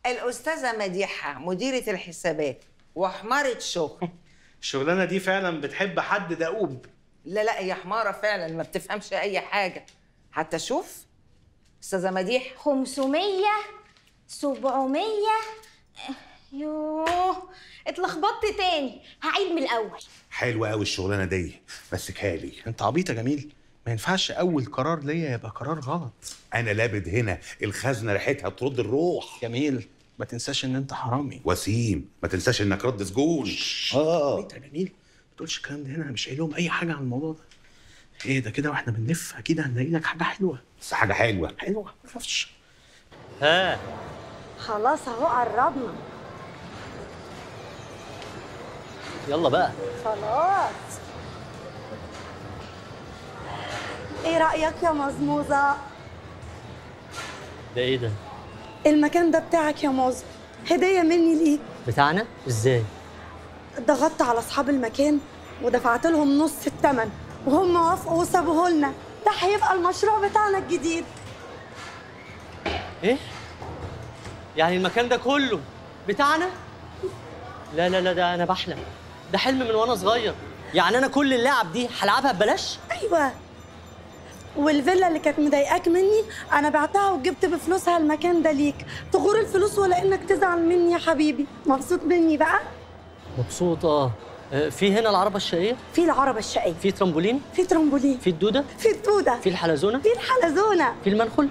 الاستاذه مديحه مديره الحسابات وحماره شغل الشغلانه دي فعلا بتحب حد دؤوب لا لا هي حماره فعلا ما بتفهمش اي حاجه حتى شوف استاذه مديح 500 700 يوه اتلخبطت تاني هعيد من الاول حلوه قوي الشغلانه دي مسكها لي انت عبيط يا جميل ما ينفعش اول قرار ليا يبقى قرار غلط انا لابد هنا الخزنه ريحتها ترد الروح جميل ما تنساش ان انت حرامي وسيم ما تنساش انك رد سجون اه انت يا جميل ما تقولش الكلام ده هنا انا مش قايل لهم اي حاجه عن الموضوع ده ايه ده كده واحنا بنلف اكيد هنلاقي لك حاجه حلوه بس حاجه حلوه حلوه ما تخافش ها خلاص اهو قربنا يلا بقى خلاص ايه رأيك يا مزموزة؟ ده ايه ده المكان ده بتاعك يا موز هدية مني ليك بتاعنا ازاي ضغطت على أصحاب المكان ودفعت لهم نص الثمن وهم وافقوا وسابوه لنا ده هيبقى المشروع بتاعنا الجديد ايه يعني المكان ده كله بتاعنا لا لا لا ده انا بحلم ده حلم من وانا صغير يعني انا كل اللعب دي هلعبها ببلاش أيوة والفيلا اللي كانت مضايقاك مني أنا بعتها وجبت بفلوسها المكان ده ليك تغور الفلوس ولا إنك تزعل مني يا حبيبي مبسوط مني بقى مبسوط اه آه، في هنا العربة الشقية في العربة الشقية في ترامبولين في ترامبولين في الدودة في الدودة في الحلزونة في الحلزونة في المنخل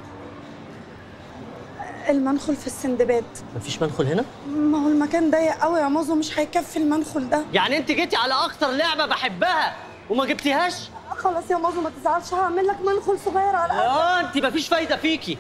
المنخل في السندباد مفيش منخل هنا ما هو المكان ضيق قوي يا مازو مش هيكفي المنخل ده يعني انت جيتي على اكتر لعبة بحبها وما جبتيهاش خلاص يا مازو ما تزعلش هعمل لك منخل صغير على قد اه انت مفيش فايدة فيكي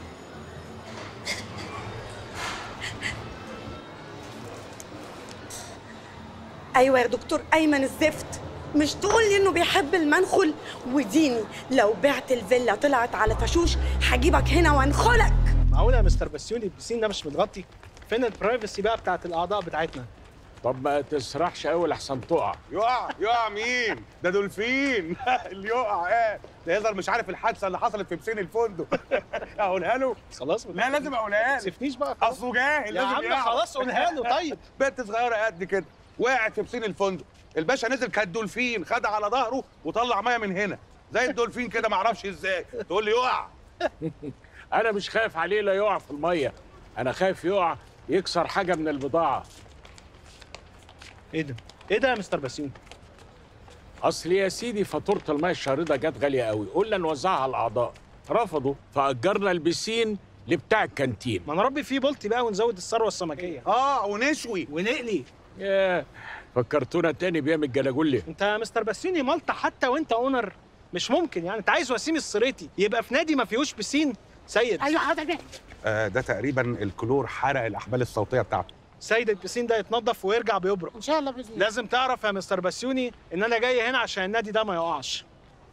ايوه يا دكتور ايمن الزفت مش تقول لي انه بيحب المنخل وديني لو بعت الفيلا طلعت على فشوش هجيبك هنا وانخلك معقول يا مستر بسيوني البسين ده مش متغطي فين البرايفسي بقى بتاعت الاعضاء بتاعتنا طب ما تسرحش قوي لحسن تقع يقع يقع مين ده دولفين اللي يقع ايه ده يظهر مش عارف الحادثه اللي حصلت في بسين الفندق اقولها له خلاص لا لازم اقولها ما له تسيبنيش بقى خلاص. اصله جاهل يا لازم عم يقع. خلاص قولها له طيب بنت صغيره قد كده وقعت في بسين الفندق الباشا نزل كان دولفين خدها على ظهره وطلع ميه من هنا زي الدولفين كده معرفش ازاي تقول لي يقع انا مش خايف عليه لا يقع في الميه انا خايف يقع يكسر حاجه من البضاعه ايه ده ايه ده يا مستر بسيوني اصل يا سيدي فاتوره الميه الشارده جت غاليه قوي قلنا نوزعها على الاعضاء رفضوا فاجرنا البسين لبتاع الكانتين ما نربي فيه بولتي بقى ونزود الثروه السمكيه اه ونشوي ونقلي ياه فكرتونا تاني بيعمل جلاجولي انت يا مستر بسيوني مالطا حتى وانت اونر مش ممكن يعني انت عايز وسيم الصريتي يبقى في نادي ما فيهوش بسين سيد ايوه حاضر آه ده تقريبا الكلور حرق الاحبال الصوتيه بتاعته سيد البسين ده يتنضف ويرجع بيبرق ان شاء الله باذن الله لازم تعرف يا مستر بسيوني ان انا جاي هنا عشان النادي ده ما يقعش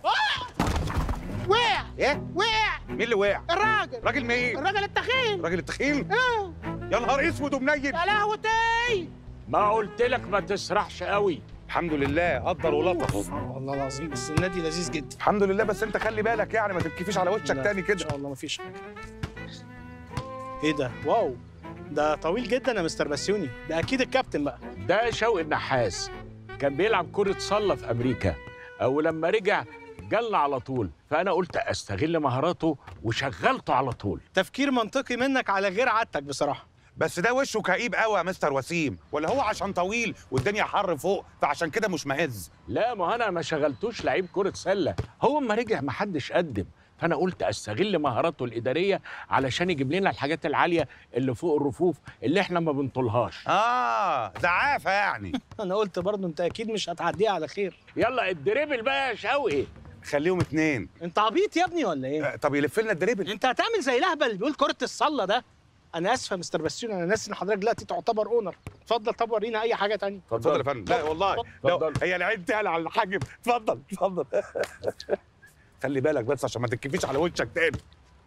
وقع ايه وقع مين اللي وقع الراجل راجل مين الراجل التخين راجل التخين اه يا نهار اسود ومنيل يا لهوتي ما قلت لك ما تسرحش قوي الحمد لله قدر ولطف والله العظيم بس النادي لذيذ جدا الحمد لله بس انت خلي بالك يعني ما تبكيفيش على وشك لا، تاني ان كده شاء الله مفيش حاجه ايه ده واو ده طويل جدا يا مستر بسيوني ده اكيد الكابتن بقى ده شوقي النحاس كان بيلعب كرة صلة في أمريكا أو لما رجع جالنا على طول فأنا قلت أستغل مهاراته وشغلته على طول تفكير منطقي منك على غير عادتك بصراحه بس ده وشه كئيب قوي يا مستر وسيم ولا هو عشان طويل والدنيا حر فوق فعشان كده مش مهز لا ما أنا ما شغلتوش لعيب كرة سلة هو اما رجع ما حدش قدم فأنا قلت أستغل مهاراته الإدارية علشان يجيب لنا الحاجات العالية اللي فوق الرفوف اللي إحنا ما بنطولهاش اه زعافه يعني انا قلت برضه انت اكيد مش هتعديها على خير يلا الدريبل بقى يا شوقي خليهم اتنين انت عبيط يا ابني ولا ايه آه طب يلف لنا الدريبل انت هتعمل زي الاهبل اللي بيقول كره الصله ده انا اسف يا مستر بسيوني انا ناسي ان حضرتك دلوقتي تعتبر اونر اتفضل طب ورينا اي حاجه تانية اتفضل يا فندم لا والله لا اتفضل. هي العين تعلى على الحاجب اتفضل اتفضل خلي بالك بس عشان ما تكفيش على وشك تاني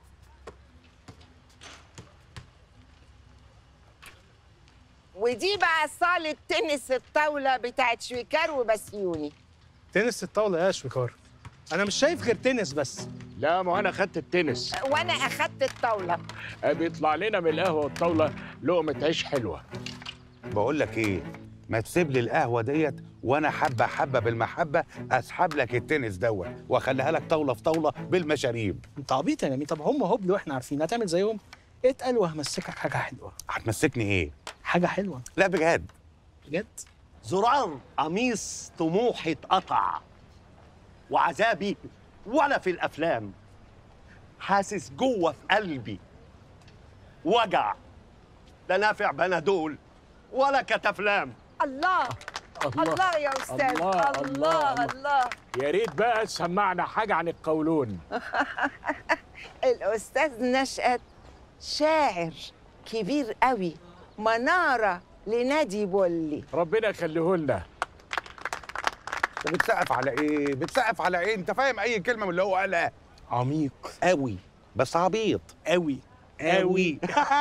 ودي بقى صالة تنس الطاولة بتاعت شويكار وبسيوني تنس الطاوله يا شويكار انا مش شايف غير تنس بس لا ما انا خدت التنس وانا اخدت الطاوله آه، بيطلع لنا من القهوه والطاوله لقمه عيش حلوه بقول لك ايه ما تسيب لي القهوه ديت وانا حبه حبه بالمحبه اسحب لك التنس دوت واخليها لك طاوله في طاوله بالمشاريب انت عبيط يا جميل طب هم هبل واحنا عارفين هتعمل زيهم اتقل وهمسكك حاجه حلوه هتمسكني ايه حاجه حلوه لا بجد بجد زرار قميص طموحي اتقطع وعذابي ولا في الافلام حاسس جوه في قلبي وجع لا نافع بنادول ولا كتفلام الله الله يا استاذ الله، الله الله، الله, الله. يا ريت بقى تسمعنا حاجه عن القولون الاستاذ نشأت شاعر كبير قوي مناره لنادي بولي ربنا يخليه لنا انت بتسقف على ايه بتسقف على ايه انت فاهم اي كلمه من اللي هو قالها عميق قوي بس عبيط قوي قوي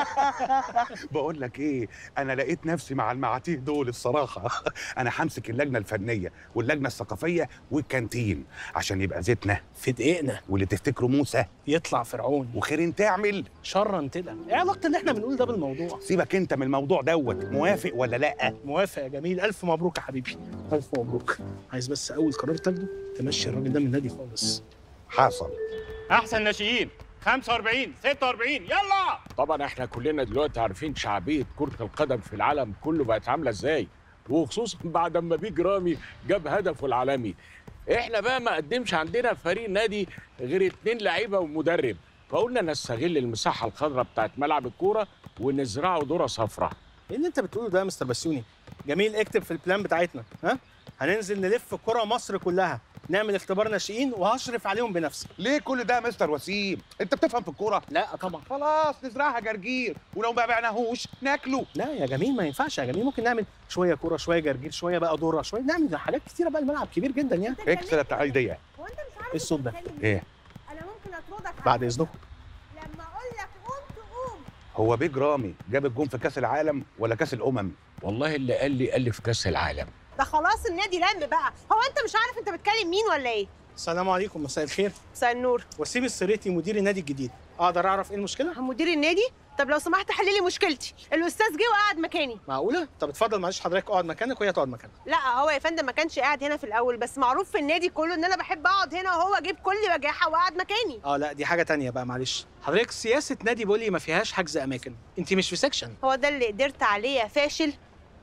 بقول لك ايه انا لقيت نفسي مع المعاتيه دول الصراحه انا همسك اللجنه الفنيه واللجنه الثقافيه والكانتين عشان يبقى زيتنا في دقيقنا واللي تفتكره موسى يطلع فرعون وخير تعمل شرا تلا ايه علاقه اللي احنا بنقول ده بالموضوع سيبك انت من الموضوع دوت موافق ولا لا موافق يا جميل الف مبروك يا حبيبي الف مبروك عايز بس اول قرار تاخده تمشي الراجل ده من النادي خالص حصل احسن ناشئين 45 46 يلا طبعا احنا كلنا دلوقتي عارفين شعبيه كره القدم في العالم كله بقت عامله ازاي وخصوصا بعد ما بيج رامي جاب هدفه العالمي احنا بقى ما قدمش عندنا فريق نادي غير اتنين لعيبه ومدرب فقلنا نستغل المساحه الخضراء بتاعت ملعب الكوره ونزرعه ذره صفراء ايه اللي انت بتقوله ده يا مستر بسيوني جميل اكتب في البلان بتاعتنا ها هننزل نلف كرة مصر كلها نعمل اختبار ناشئين وهشرف عليهم بنفسي ليه كل ده يا مستر وسيم انت بتفهم في الكوره لا طبعا خلاص نزرعها جرجير ولو ما بعناهوش ناكله لا يا جميل ما ينفعش يا جميل ممكن نعمل شويه كوره شويه جرجير شويه بقى ذره شويه نعمل حاجات كتيره بقى الملعب كبير جدا يعني اكسلت ايديا هو انت مش عارف ايه الصوت ده؟ ايه انا ممكن اطردك بعد اذنكم لما اقول لك قوم تقوم هو بيج رامي جاب الجون في كاس العالم ولا كاس الامم والله اللي قال لي قال لي في كاس العالم ده خلاص النادي لم بقى هو انت مش عارف انت بتكلم مين ولا ايه السلام عليكم مساء الخير مساء النور وسيم السريتي مدير النادي الجديد اقدر اعرف ايه المشكله مدير النادي طب لو سمحت حل لي مشكلتي الاستاذ جه وقعد مكاني معقوله طب اتفضل معلش حضرتك اقعد مكانك وهي تقعد مكانها لا هو يا فندم ما كانش قاعد هنا في الاول بس معروف في النادي كله ان انا بحب اقعد هنا وهو جه بكل بجاحه وقعد مكاني اه لا دي حاجه تانية بقى معلش حضرتك سياسه نادي بولي ما فيهاش حجز اماكن انت مش في سكشن هو ده اللي قدرت عليه يا فاشل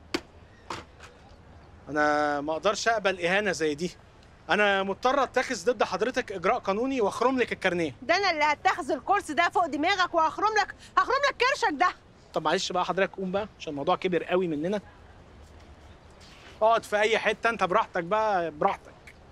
انا ما اقدرش اقبل اهانه زي دي انا مضطر اتخذ ضد حضرتك اجراء قانوني واخرم لك الكارنيه ده انا اللي هتخذ الكورس ده فوق دماغك وهخرم لك هخرم لك كرشك ده طب معلش بقى حضرتك قوم بقى عشان الموضوع كبر قوي مننا اقعد في اي حته انت براحتك بقى براحتك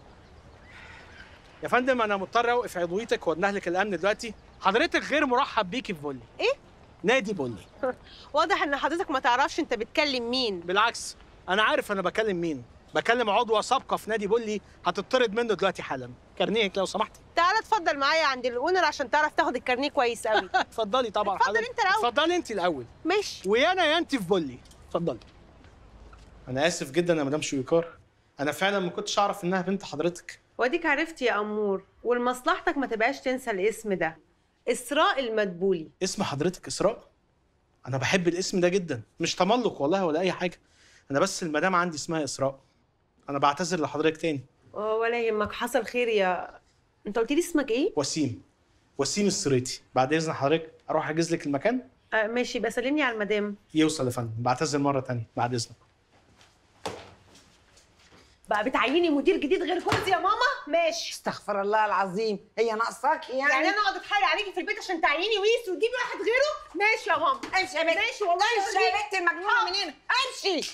يا فندم انا مضطر اوقف عضويتك وانهلك الامن دلوقتي حضرتك غير مرحب بيكي في بولي ايه نادي بولي واضح ان حضرتك ما تعرفش انت بتكلم مين بالعكس انا عارف انا بكلم مين بكلم عضوه سابقه في نادي بولي هتطرد منه دلوقتي حالا كارنيهك لو سمحتي تعالى اتفضل معايا عند الاونر عشان تعرف تاخد الكارنيه كويس قوي اتفضلي طبعا اتفضل حضرتك. انت الاول اتفضلي انت الاول ماشي ويا انا يا انت في بولي اتفضلي انا اسف جدا يا مدام شويكار انا فعلا ما كنتش اعرف انها بنت حضرتك واديك عرفت يا امور ولمصلحتك ما تبقاش تنسى الاسم ده اسراء المدبولي اسم حضرتك اسراء انا بحب الاسم ده جدا مش تملق والله ولا اي حاجه انا بس المدام عندي اسمها اسراء انا بعتذر لحضرتك تاني اه ولا يهمك حصل خير يا انت قلت لي اسمك ايه وسيم وسيم السريتي بعد اذن حضرتك اروح احجز لك المكان آه ماشي بقى سلمني على المدام يوصل يا فندم بعتذر مره تانية بعد اذنك بقى بتعيني مدير جديد غير جوزي يا ماما ماشي استغفر الله العظيم هي ناقصاكي يعني, يعني انا اقعد اتحايل عليكي في البيت عشان تعيني ويس وتجيبي واحد غيره ماشي يا ماما امشي يا بنت ماشي والله امشي يا بنت المجنونه من هنا امشي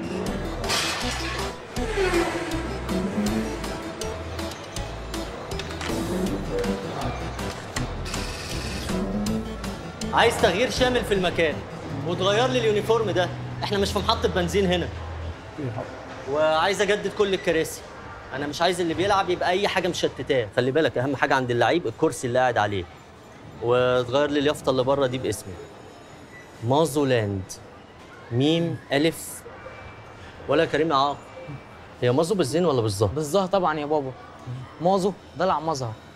عايز تغيير شامل في المكان وتغير لي اليونيفورم ده احنا مش في محطة بنزين هنا وعايز اجدد كل الكراسي انا مش عايز اللي بيلعب يبقى اي حاجه مشتتاه خلي بالك اهم حاجه عند اللعيب الكرسي اللي قاعد عليه وتغير لي اليافطه اللي بره دي باسمي مازولاند ميم الف ولا كريم عاق هي مازو بالزين ولا بالظهر بالظهر طبعا يا بابا مازو ضلع مظهر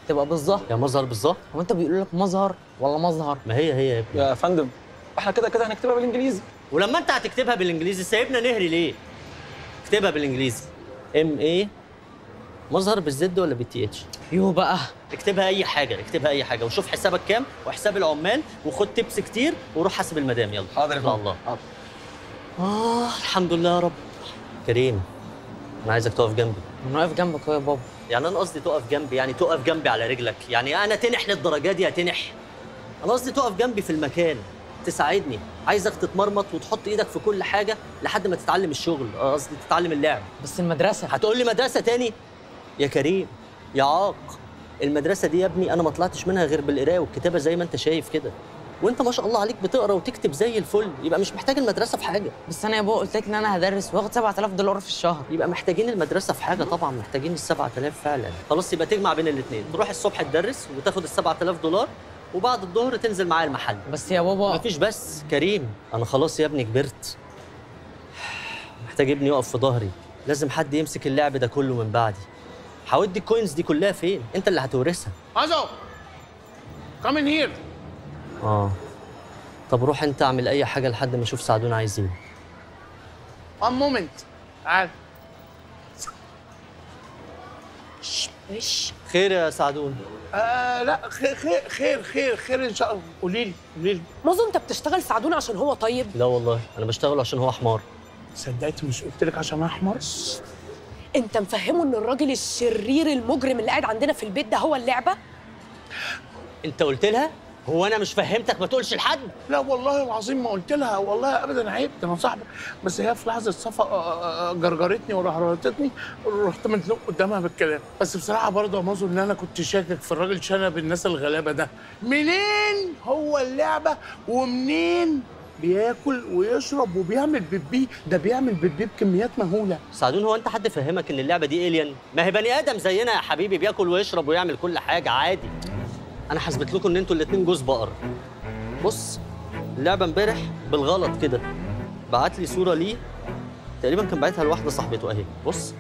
تبقى بالظهر يا مظهر بالظهر هو انت بيقولوا لك مظهر ولا مظهر ما هي هي يا ابني يا فندم احنا كده كده هنكتبها بالانجليزي ولما انت هتكتبها بالانجليزي سايبنا نهري ليه اكتبها بالانجليزي ام اي مظهر بالزد ولا بالتي اتش يو بقى اكتبها اي حاجه اكتبها اي حاجه وشوف حسابك كام وحساب العمال وخد تبس كتير وروح حاسب المدام يلا حاضر يا يلا فندم. الله اه الحمد لله يا رب كريم انا عايزك تقف جنبي انا واقف جنبك أهو يا بابا يعني انا قصدي تقف جنبي يعني تقف جنبي على رجلك يعني انا تنح للدرجه دي هتنح انا قصدي تقف جنبي في المكان تساعدني عايزك تتمرمط وتحط ايدك في كل حاجه لحد ما تتعلم الشغل آه، قصدي تتعلم اللعب بس المدرسه هتقول لي مدرسه تاني يا كريم يا عاق المدرسه دي يا ابني انا ما طلعتش منها غير بالقرايه والكتابه زي ما انت شايف كده وانت ما شاء الله عليك بتقرا وتكتب زي الفل يبقى مش محتاج المدرسه في حاجه بس انا يا بابا قلت لك ان انا هدرس واخد 7000 دولار في الشهر يبقى محتاجين المدرسه في حاجه طبعا محتاجين ال 7000 فعلا خلاص يبقى تجمع بين الاثنين تروح الصبح تدرس وتاخد ال 7000 دولار وبعد الظهر تنزل معايا المحل بس يا بابا مفيش بس كريم انا خلاص يا ابني كبرت محتاج ابني يقف في ظهري لازم حد يمسك اللعب ده كله من بعدي هودي الكوينز دي كلها فين انت اللي هتورثها مازو كم ان هير اه طب روح انت اعمل اي حاجه لحد ما اشوف سعدون عايز ايه وان مومنت تعال وش خير يا سعدون آه لا خير خير خير خير خير ان شاء الله قولي لي قولي لي مازو انت بتشتغل سعدون عشان هو طيب لا والله انا بشتغل عشان هو حمار صدقت مش قلت لك عشان انا حمار انت مفهمه ان الراجل الشرير المجرم اللي قاعد عندنا في البيت ده هو اللعبه انت قلت لها هو انا مش فهمتك ما تقولش لحد لا والله العظيم ما قلت لها والله ابدا عيب ده انا صاحبك بس هي في لحظه صفا آه، آه، جرجرتني ورهرتني رحت مزنوق قدامها بالكلام بس بصراحه برضه يا مازو ان انا كنت شاكك في الراجل شنب الناس الغلابه ده منين هو اللعبه ومنين بياكل ويشرب وبيعمل بيبي ده بيعمل بيبي بكميات مهوله سعدون هو انت حد فهمك ان اللعبه دي الين ما هي بني ادم زينا يا حبيبي بياكل ويشرب ويعمل كل حاجه عادي انا حسبت لكم ان انتوا الاتنين جوز بقر بص اللعبه امبارح بالغلط كده بعت لي صوره ليه تقريبا كان باعتها لواحده صاحبته اهي بص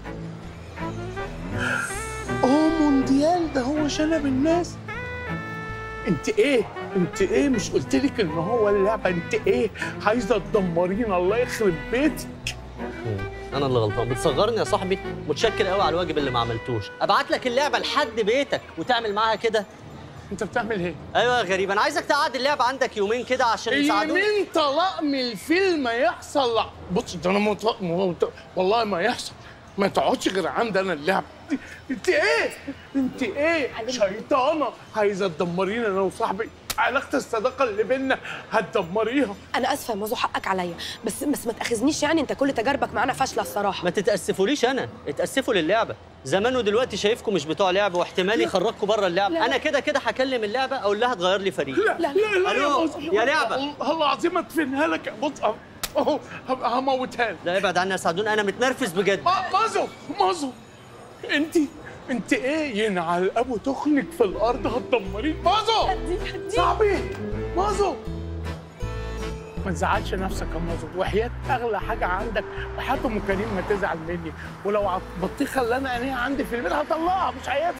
اوه مونديال ده هو شنب الناس انت ايه انت ايه مش قلت لك ان هو اللعبه انت ايه عايزه تدمرينا الله يخرب بيتك انا اللي غلطان بتصغرني يا صاحبي متشكر قوي على الواجب اللي ما عملتوش ابعت لك اللعبه لحد بيتك وتعمل معاها كده انت بتعمل ايه ايوه يا غريب انا عايزك تقعد اللعبه عندك يومين كده عشان يساعدوك يمين طلاق من الفيلم يحصل لا بص ده انا مط... مط... والله ما يحصل ما تقعدش غير عندي انا اللعبه انت ايه انت ايه شيطانه عايزه تدمرينا انا وصاحبي علاقه الصداقه اللي بينا هتدمريها انا اسفه يا مازو حقك عليا بس بس ما تاخذنيش يعني انت كل تجاربك معانا فاشله الصراحه ما تتاسفوليش انا اتاسفوا للعبه زمان ودلوقتي شايفكم مش بتوع لعبه واحتمال يخرجكم بره اللعبه لا. انا كده كده هكلم اللعبه اقول لها تغير لي فريق لا لا لا ألو، بص- يا لعبة. والله العظيم ادفنها لك بص اهو هم- هموتها لك لا ابعد عني يا سعدون انا متنرفز بجد ما- مازو مازو انت انت ايه ينعل ابو تخنك في الارض هتدمرين مازو صاحبي مازو ما تزعلش نفسك يا مازو وحياة اغلى حاجه عندك وحياة ام كريم ما تزعل مني ولو بطيخه اللي انا عينيها عندي في البيت هطلعها مش هينفع